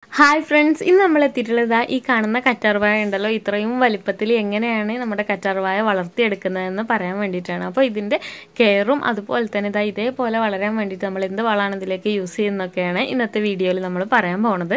hi friends ഇന്ന് നമ്മൾ എത്തിയിട്ടുള്ളത് ഈ കാണുന്ന കറ്റാർവാഴ ഉണ്ടല്ലോ ഇത്രയും വലിപ്പത്തിൽ എങ്ങനെയാണ് നമ്മുടെ കറ്റാർവാഴ വളർത്തിയെടുക്കുന്നതെന്ന് പറയാൻ വേണ്ടിയിട്ടാണ് അപ്പോൾ ഇതിൻ്റെ കെയറും അതുപോലെ തന്നെ ഇതാ ഇതേപോലെ വളരാൻ വേണ്ടിയിട്ട് നമ്മൾ എന്ത് വളമാണ് ഇതിലേക്ക് യൂസ് ചെയ്യുന്നതൊക്കെയാണ് ഇന്നത്തെ വീഡിയോയിൽ നമ്മൾ പറയാൻ പോണത്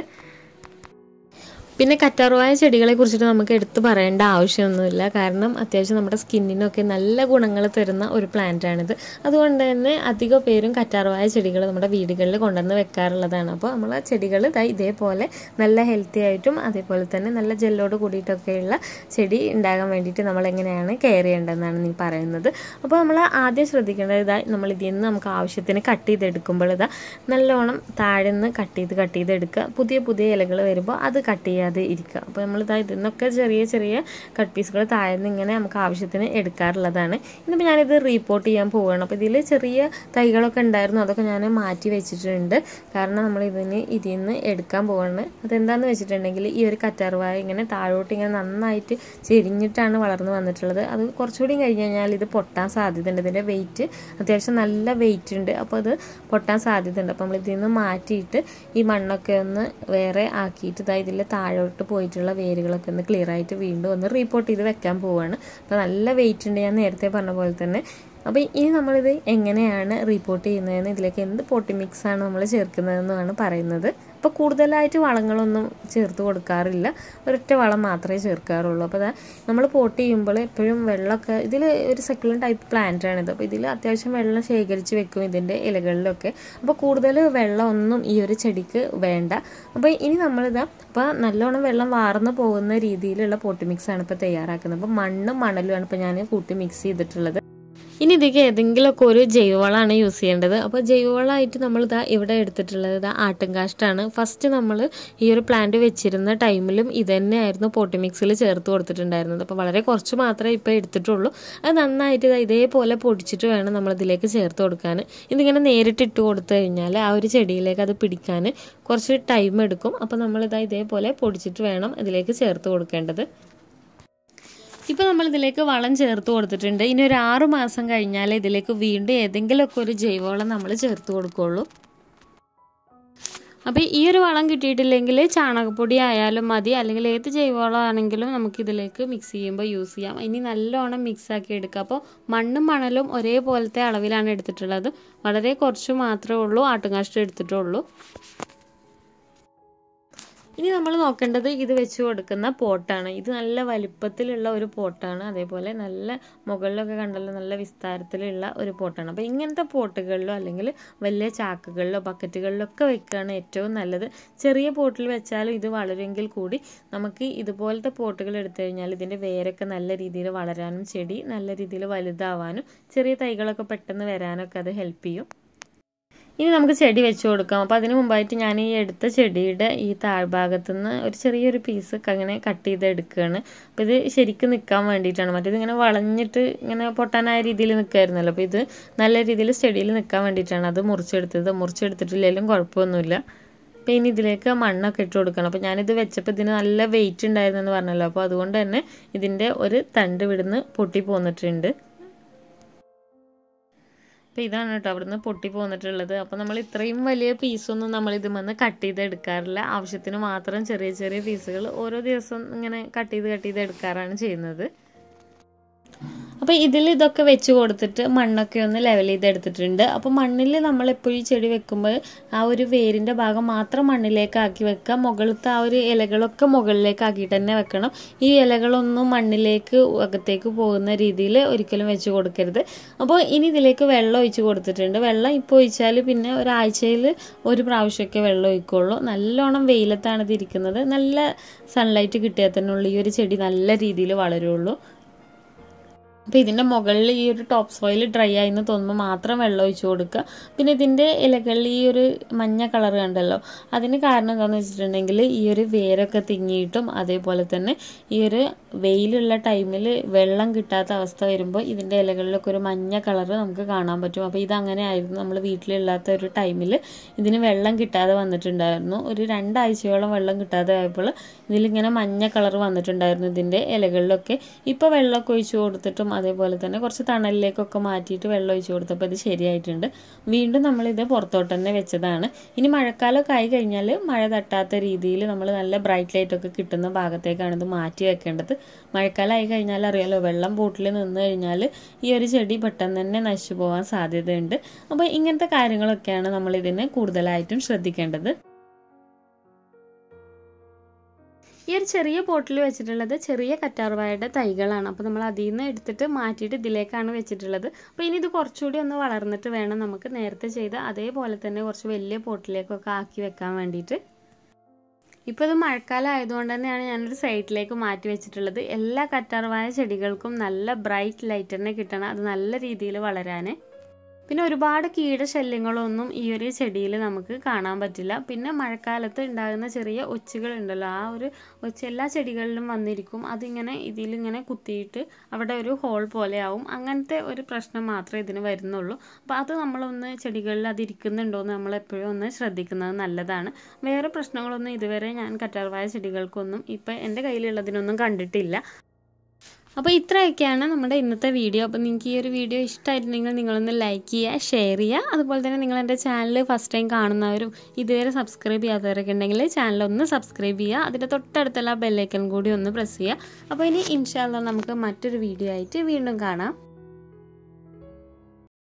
പിന്നെ കറ്റാർവാഴ ചെടികളെ കുറിച്ചിട്ട് നമുക്ക് എടുത്തു പറയേണ്ട ആവശ്യമൊന്നുമില്ല കാരണം അത്യാവശ്യം നമ്മുടെ സ്കിന്നിനൊക്കെ നല്ല ഗുണങ്ങൾ തരുന്ന ഒരു പ്ലാന്റാണിത് അതുകൊണ്ട് തന്നെ അധിക പേരും കറ്റാർവാഴ ചെടികൾ നമ്മുടെ വീടുകളിൽ കൊണ്ടുവന്ന് വെക്കാറുള്ളതാണ് അപ്പോൾ നമ്മൾ ആ ചെടികൾ ഇതാ ഇതേപോലെ നല്ല ഹെൽത്തി ആയിട്ടും അതേപോലെ തന്നെ നല്ല ജെല്ലോട് കൂടിയിട്ടൊക്കെയുള്ള ചെടി ഉണ്ടാകാൻ വേണ്ടിയിട്ട് നമ്മൾ എങ്ങനെയാണ് കെയർ ചെയ്യേണ്ടതെന്നാണ് നീ പറയുന്നത് അപ്പോൾ നമ്മൾ ആദ്യം ശ്രദ്ധിക്കേണ്ടത് ഇതാ നമ്മൾ ഇതിൽ നിന്ന് നമുക്ക് ആവശ്യത്തിന് കട്ട് ചെയ്തെടുക്കുമ്പോൾ ഇതാ നല്ലോണം താഴെ നിന്ന് കട്ട് ചെയ്ത് കട്ട് ചെയ്തെടുക്കുക പുതിയ പുതിയ ഇലകൾ വരുമ്പോൾ അത് കട്ട് ചെയ്യുക ചെയ്യാതെ ഇരിക്കുക അപ്പോൾ നമ്മൾ ഇതാ ഇതിൽ നിന്നൊക്കെ ചെറിയ ചെറിയ കട്ട് പീസുകൾ താഴെ നിന്ന് ഇങ്ങനെ നമുക്ക് ആവശ്യത്തിന് എടുക്കാറുള്ളതാണ് ഇന്നിപ്പോൾ ഞാനിത് റീപ്പോർട്ട് ചെയ്യാൻ പോവുകയാണ് അപ്പോൾ ഇതിൽ ചെറിയ തൈകളൊക്കെ ഉണ്ടായിരുന്നു അതൊക്കെ ഞാൻ മാറ്റി വെച്ചിട്ടുണ്ട് കാരണം നമ്മൾ ഇതിന് ഇതിൽ നിന്ന് എടുക്കാൻ പോവാണ് അതെന്താണെന്ന് വെച്ചിട്ടുണ്ടെങ്കിൽ ഈ ഒരു കറ്റാർവായ ഇങ്ങനെ താഴോട്ട് ഇങ്ങനെ നന്നായിട്ട് ചെരിഞ്ഞിട്ടാണ് വളർന്നു വന്നിട്ടുള്ളത് അത് കുറച്ചുകൂടി കഴിഞ്ഞ് കഴിഞ്ഞാൽ ഇത് പൊട്ടാൻ സാധ്യതയുണ്ട് ഇതിൻ്റെ വെയിറ്റ് അത്യാവശ്യം നല്ല വെയിറ്റ് ഉണ്ട് അപ്പോൾ അത് പൊട്ടാൻ സാധ്യതയുണ്ട് അപ്പോൾ നമ്മൾ ഇതിൽ നിന്ന് മാറ്റിയിട്ട് ഈ മണ്ണൊക്കെ ഒന്ന് വേറെ ആക്കിയിട്ട് ഇതാ ഇതിൽ താഴെ താഴോട്ട് പോയിട്ടുള്ള വേരുകളൊക്കെ ഒന്ന് ക്ലിയർ ആയിട്ട് വീണ്ടും ഒന്ന് റീപ്പോർട്ട് ചെയ്ത് വെക്കാൻ പോവുകയാണ് അപ്പോൾ നല്ല വെയിറ്റ് ഉണ്ട് ഞാൻ നേരത്തെ പറഞ്ഞ പോലെ തന്നെ അപ്പോൾ ഇനി നമ്മളിത് എങ്ങനെയാണ് റിപ്പോർട്ട് ചെയ്യുന്നതെന്ന് ഇതിലേക്ക് എന്ത് പൊട്ടി മിക്സ് ആണ് നമ്മൾ ചേർക്കുന്നതെന്നാണ് പറയുന്നത് അപ്പോൾ കൂടുതലായിട്ട് വളങ്ങളൊന്നും ചേർത്ത് കൊടുക്കാറില്ല ഒരൊറ്റ വളം മാത്രമേ ചേർക്കാറുള്ളൂ അപ്പോൾ നമ്മൾ പോട്ട് ചെയ്യുമ്പോൾ എപ്പോഴും വെള്ളമൊക്കെ ഇതിൽ ഒരു സെക്കുലർ ടൈപ്പ് പ്ലാന്റ് ആണിത് അപ്പോൾ ഇതിൽ അത്യാവശ്യം വെള്ളം ശേഖരിച്ച് വെക്കും ഇതിൻ്റെ ഇലകളിലൊക്കെ അപ്പോൾ കൂടുതൽ വെള്ളമൊന്നും ഈ ഒരു ചെടിക്ക് വേണ്ട അപ്പോൾ ഇനി നമ്മളിതാ അപ്പോൾ നല്ലോണം വെള്ളം വാർന്നു പോകുന്ന രീതിയിലുള്ള പോട്ടി മിക്സ് ആണ് ഇപ്പോൾ തയ്യാറാക്കുന്നത് അപ്പോൾ മണ്ണും മണലുമാണ് ഇപ്പോൾ ഞാൻ കൂട്ടി മിക്സ് ചെയ്തിട്ടുള്ളത് ഇനി ഇതിലേക്ക് ഏതെങ്കിലുമൊക്കെ ഒരു ജൈവവളമാണ് യൂസ് ചെയ്യേണ്ടത് അപ്പോൾ ജൈവവളമായിട്ട് നമ്മൾ ഇതാ ഇവിടെ എടുത്തിട്ടുള്ളത് ഇതാ ആട്ടുംകാഷ്ടാണ് ഫസ്റ്റ് നമ്മൾ ഈ ഒരു പ്ലാന്റ് വെച്ചിരുന്ന ടൈമിലും ഇത് തന്നെയായിരുന്നു പോട്ടി മിക്സിൽ ചേർത്ത് കൊടുത്തിട്ടുണ്ടായിരുന്നത് അപ്പോൾ വളരെ കുറച്ച് മാത്രമേ ഇപ്പോൾ എടുത്തിട്ടുള്ളൂ അത് നന്നായിട്ട് ഇതാ ഇതേപോലെ പൊടിച്ചിട്ട് വേണം നമ്മൾ ഇതിലേക്ക് ചേർത്ത് കൊടുക്കാൻ ഇതിങ്ങനെ നേരിട്ട് ഇട്ട് കൊടുത്തു കഴിഞ്ഞാൽ ആ ഒരു ചെടിയിലേക്ക് അത് പിടിക്കാൻ കുറച്ച് ടൈം എടുക്കും അപ്പോൾ നമ്മളിതാ ഇതേപോലെ പൊടിച്ചിട്ട് വേണം ഇതിലേക്ക് ചേർത്ത് കൊടുക്കേണ്ടത് ഇപ്പോൾ നമ്മൾ ഇതിലേക്ക് വളം ചേർത്ത് കൊടുത്തിട്ടുണ്ട് ഇനി ഒരു ആറു മാസം കഴിഞ്ഞാൽ ഇതിലേക്ക് വീണ്ടും ഏതെങ്കിലുമൊക്കെ ഒരു ജൈവവളം നമ്മൾ ചേർത്ത് കൊടുക്കുകയുള്ളൂ അപ്പോൾ ഈ ഒരു വളം കിട്ടിയിട്ടില്ലെങ്കിൽ ചാണകപ്പൊടി ആയാലും മതി അല്ലെങ്കിൽ ഏത് ജൈവവളം ആണെങ്കിലും നമുക്കിതിലേക്ക് മിക്സ് ചെയ്യുമ്പോൾ യൂസ് ചെയ്യാം ഇനി നല്ലോണം മിക്സ് ആക്കി എടുക്കുക അപ്പോൾ മണ്ണും മണലും ഒരേപോലത്തെ അളവിലാണ് എടുത്തിട്ടുള്ളത് വളരെ കുറച്ച് മാത്രമേ ഉള്ളൂ ആട്ടുകാഷ്ടം എടുത്തിട്ടുള്ളൂ ഇനി നമ്മൾ നോക്കേണ്ടത് ഇത് വെച്ച് കൊടുക്കുന്ന പോട്ടാണ് ഇത് നല്ല വലിപ്പത്തിലുള്ള ഒരു പോട്ടാണ് അതേപോലെ നല്ല മുകളിലൊക്കെ കണ്ടല്ലോ നല്ല വിസ്താരത്തിലുള്ള ഒരു പോട്ടാണ് അപ്പോൾ ഇങ്ങനത്തെ പോട്ടുകളിലോ അല്ലെങ്കിൽ വലിയ ചാക്കുകളിലോ ബക്കറ്റുകളിലോ ഒക്കെ വെക്കുകയാണ് ഏറ്റവും നല്ലത് ചെറിയ പോട്ടിൽ വെച്ചാലും ഇത് വളരുമെങ്കിൽ കൂടി നമുക്ക് ഇതുപോലത്തെ പോട്ടുകൾ എടുത്തു കഴിഞ്ഞാൽ ഇതിൻ്റെ വേരൊക്കെ നല്ല രീതിയിൽ വളരാനും ചെടി നല്ല രീതിയിൽ വലുതാവാനും ചെറിയ തൈകളൊക്കെ പെട്ടെന്ന് വരാനൊക്കെ അത് ഹെൽപ്പ് ചെയ്യും ഇനി നമുക്ക് ചെടി വെച്ച് കൊടുക്കാം അപ്പോൾ അതിന് മുമ്പായിട്ട് ഞാൻ ഈ എടുത്ത ചെടിയുടെ ഈ താഴ്ഭാഗത്തു നിന്ന് ഒരു ചെറിയൊരു പീസ് അങ്ങനെ കട്ട് ചെയ്ത് എടുക്കുകയാണ് അപ്പോൾ ഇത് ശരിക്കും നിൽക്കാൻ വേണ്ടിയിട്ടാണ് മറ്റേത് ഇങ്ങനെ വളഞ്ഞിട്ട് ഇങ്ങനെ പൊട്ടാനായ രീതിയിൽ നിൽക്കുമായിരുന്നല്ലോ അപ്പോൾ ഇത് നല്ല രീതിയിൽ സ്റ്റഡിയിൽ നിൽക്കാൻ വേണ്ടിയിട്ടാണ് അത് മുറിച്ചെടുത്തത് മുറിച്ചെടുത്തിട്ടില്ലെങ്കിലും കുഴപ്പമൊന്നുമില്ല അപ്പോൾ ഇനി ഇതിലേക്ക് മണ്ണൊക്കെ ഇട്ട് കൊടുക്കണം അപ്പോൾ ഞാനിത് വെച്ചപ്പോൾ ഇതിന് നല്ല വെയിറ്റ് ഉണ്ടായിരുന്നു എന്ന് പറഞ്ഞല്ലോ അപ്പോൾ അതുകൊണ്ട് തന്നെ ഇതിൻ്റെ ഒരു തണ്ട് വിടുന്ന് പൊട്ടി പോന്നിട്ടുണ്ട് അപ്പോൾ ഇതാണ് കേട്ടോ അവിടുന്ന് പൊട്ടി പോന്നിട്ടുള്ളത് അപ്പോൾ നമ്മൾ ഇത്രയും വലിയ പീസൊന്നും നമ്മൾ ഇതുമെന്ന് കട്ട് ചെയ്ത് എടുക്കാറില്ല ആവശ്യത്തിന് മാത്രം ചെറിയ ചെറിയ പീസുകൾ ഓരോ ദിവസം ഇങ്ങനെ കട്ട് ചെയ്ത് കട്ട് ചെയ്ത് എടുക്കാറാണ് ചെയ്യുന്നത് അപ്പോൾ ഇതിൽ ഇതൊക്കെ വെച്ച് കൊടുത്തിട്ട് മണ്ണൊക്കെ ഒന്ന് ലെവൽ ചെയ്ത് എടുത്തിട്ടുണ്ട് അപ്പോൾ മണ്ണിൽ നമ്മൾ എപ്പോഴും ചെടി വെക്കുമ്പോൾ ആ ഒരു വേരിൻ്റെ ഭാഗം മാത്രം മണ്ണിലേക്ക് ആക്കി വെക്കുക മുകളിലത്തെ ആ ഒരു ഇലകളൊക്കെ മുകളിലേക്ക് ആക്കിയിട്ട് തന്നെ വെക്കണം ഈ ഇലകളൊന്നും മണ്ണിലേക്ക് അകത്തേക്ക് പോകുന്ന രീതിയിൽ ഒരിക്കലും വെച്ച് കൊടുക്കരുത് അപ്പോൾ ഇനി ഇതിലേക്ക് വെള്ളം ഒഴിച്ച് കൊടുത്തിട്ടുണ്ട് വെള്ളം ഇപ്പോൾ ഒഴിച്ചാൽ പിന്നെ ഒരാഴ്ചയിൽ ഒരു പ്രാവശ്യമൊക്കെ വെള്ളം ഒഴിക്കുള്ളൂ നല്ലോണം വെയിലത്താണ് ഇത് ഇരിക്കുന്നത് നല്ല സൺലൈറ്റ് കിട്ടിയാൽ തന്നെ ഉള്ളൂ ഈ ഒരു ചെടി നല്ല രീതിയിൽ വളരുള്ളൂ അപ്പോൾ ഇതിൻ്റെ മുകളിൽ ഈ ഒരു ടോപ്പ് സോയിൽ ഡ്രൈ ആയിന്ന് തോന്നുമ്പോൾ മാത്രം വെള്ളം ഒഴിച്ചു കൊടുക്കുക പിന്നെ ഇതിൻ്റെ ഇലകളിൽ ഈ ഒരു മഞ്ഞ കളർ കണ്ടല്ലോ അതിന് കാരണം എന്താണെന്ന് വെച്ചിട്ടുണ്ടെങ്കിൽ ഈ ഒരു വേരൊക്കെ തിങ്ങിയിട്ടും അതേപോലെ തന്നെ ഈ ഒരു വെയിലുള്ള ടൈമിൽ വെള്ളം കിട്ടാത്ത അവസ്ഥ വരുമ്പോൾ ഇതിൻ്റെ ഇലകളിലൊക്കെ ഒരു മഞ്ഞ കളർ നമുക്ക് കാണാൻ പറ്റും അപ്പോൾ ഇതങ്ങനെ ആയിരുന്നു നമ്മൾ വീട്ടിലില്ലാത്ത ഒരു ടൈമിൽ ഇതിന് വെള്ളം കിട്ടാതെ വന്നിട്ടുണ്ടായിരുന്നു ഒരു രണ്ടാഴ്ചയോളം വെള്ളം കിട്ടാതെ ആയപ്പോൾ ഇതിലിങ്ങനെ മഞ്ഞ കളർ വന്നിട്ടുണ്ടായിരുന്നു ഇതിൻ്റെ ഇലകളിലൊക്കെ ഇപ്പോൾ വെള്ളമൊക്കെ ഒഴിച്ചു കൊടുത്തിട്ടും അതേപോലെ തന്നെ കുറച്ച് തണലിലേക്കൊക്കെ മാറ്റിയിട്ട് വെള്ളം ഒഴിച്ചു കൊടുത്തപ്പോൾ ഇത് ശരിയായിട്ടുണ്ട് വീണ്ടും നമ്മളിത് പുറത്തോട്ട് തന്നെ വെച്ചതാണ് ഇനി മഴക്കാലമൊക്കെ ആയി കഴിഞ്ഞാൽ മഴ തട്ടാത്ത രീതിയിൽ നമ്മൾ നല്ല ബ്രൈറ്റ് ലൈറ്റ് ഒക്കെ കിട്ടുന്ന ഭാഗത്തേക്കാണ് ഇത് മാറ്റി വെക്കേണ്ടത് മഴക്കാലം ആയി കഴിഞ്ഞാൽ അറിയാലോ വെള്ളം ബോട്ടിൽ നിന്ന് കഴിഞ്ഞാൽ ഈ ഒരു ചെടി പെട്ടെന്ന് തന്നെ നശിച്ചു പോകാൻ സാധ്യതയുണ്ട് അപ്പോൾ ഇങ്ങനത്തെ കാര്യങ്ങളൊക്കെയാണ് നമ്മൾ ഇതിന് കൂടുതലായിട്ടും ശ്രദ്ധിക്കേണ്ടത് ഈ ഒരു ചെറിയ പോട്ടിൽ വെച്ചിട്ടുള്ളത് ചെറിയ കറ്റാർവാഴയുടെ തൈകളാണ് അപ്പോൾ നമ്മൾ അതിൽ നിന്ന് എടുത്തിട്ട് മാറ്റിയിട്ട് ഇതിലേക്കാണ് വെച്ചിട്ടുള്ളത് അപ്പോൾ ഇനി ഇത് കുറച്ചുകൂടി ഒന്ന് വളർന്നിട്ട് വേണം നമുക്ക് നേരത്തെ ചെയ്ത് അതേപോലെ തന്നെ കുറച്ച് വലിയ പോട്ടിലേക്കൊക്കെ ആക്കി വെക്കാൻ വേണ്ടിയിട്ട് ഇപ്പോൾ ഇത് മഴക്കാലം ആയതുകൊണ്ട് തന്നെയാണ് ഞാനൊരു സൈഡിലേക്ക് മാറ്റി വെച്ചിട്ടുള്ളത് എല്ലാ കറ്റാർവാഴ ചെടികൾക്കും നല്ല ബ്രൈറ്റ് ലൈറ്റ് തന്നെ കിട്ടണം അത് നല്ല രീതിയിൽ വളരാൻ പിന്നെ ഒരുപാട് കീടശല്യങ്ങളൊന്നും ഈ ഒരു ചെടിയിൽ നമുക്ക് കാണാൻ പറ്റില്ല പിന്നെ മഴക്കാലത്ത് ഉണ്ടാകുന്ന ചെറിയ ഒച്ചുകൾ ഉണ്ടല്ലോ ആ ഒരു ഒച്ച എല്ലാ ചെടികളിലും വന്നിരിക്കും അതിങ്ങനെ ഇതിലിങ്ങനെ കുത്തിയിട്ട് അവിടെ ഒരു ഹോൾ പോലെ ആവും അങ്ങനത്തെ ഒരു പ്രശ്നം മാത്രമേ ഇതിന് വരുന്നുള്ളൂ അപ്പോൾ അത് നമ്മളൊന്ന് ചെടികളിൽ അത് ഇരിക്കുന്നുണ്ടോ എന്ന് നമ്മൾ എപ്പോഴും ഒന്ന് ശ്രദ്ധിക്കുന്നത് നല്ലതാണ് വേറെ പ്രശ്നങ്ങളൊന്നും ഇതുവരെ ഞാൻ കറ്റാർവായ ചെടികൾക്കൊന്നും ഇപ്പം എൻ്റെ കയ്യിലുള്ളതിനൊന്നും കണ്ടിട്ടില്ല അപ്പോൾ ഇത്രയൊക്കെയാണ് നമ്മുടെ ഇന്നത്തെ വീഡിയോ അപ്പോൾ നിങ്ങൾക്ക് ഈ ഒരു വീഡിയോ ഇഷ്ടമായിട്ടുണ്ടെങ്കിൽ നിങ്ങളൊന്ന് ലൈക്ക് ചെയ്യുക ഷെയർ ചെയ്യുക അതുപോലെ തന്നെ നിങ്ങൾ എൻ്റെ ചാനൽ ഫസ്റ്റ് ടൈം കാണുന്നവരും ഇതുവരെ സബ്സ്ക്രൈബ് ചെയ്യാത്തവരൊക്കെ ഉണ്ടെങ്കിൽ ചാനൽ ഒന്ന് സബ്സ്ക്രൈബ് ചെയ്യുക അതിൻ്റെ തൊട്ടടുത്തുള്ള ബെല്ലൈക്കൺ കൂടി ഒന്ന് പ്രസ് ചെയ്യുക അപ്പോൾ ഇനി ഇൻഷാല്ല നമുക്ക് മറ്റൊരു വീഡിയോ ആയിട്ട് വീണ്ടും കാണാം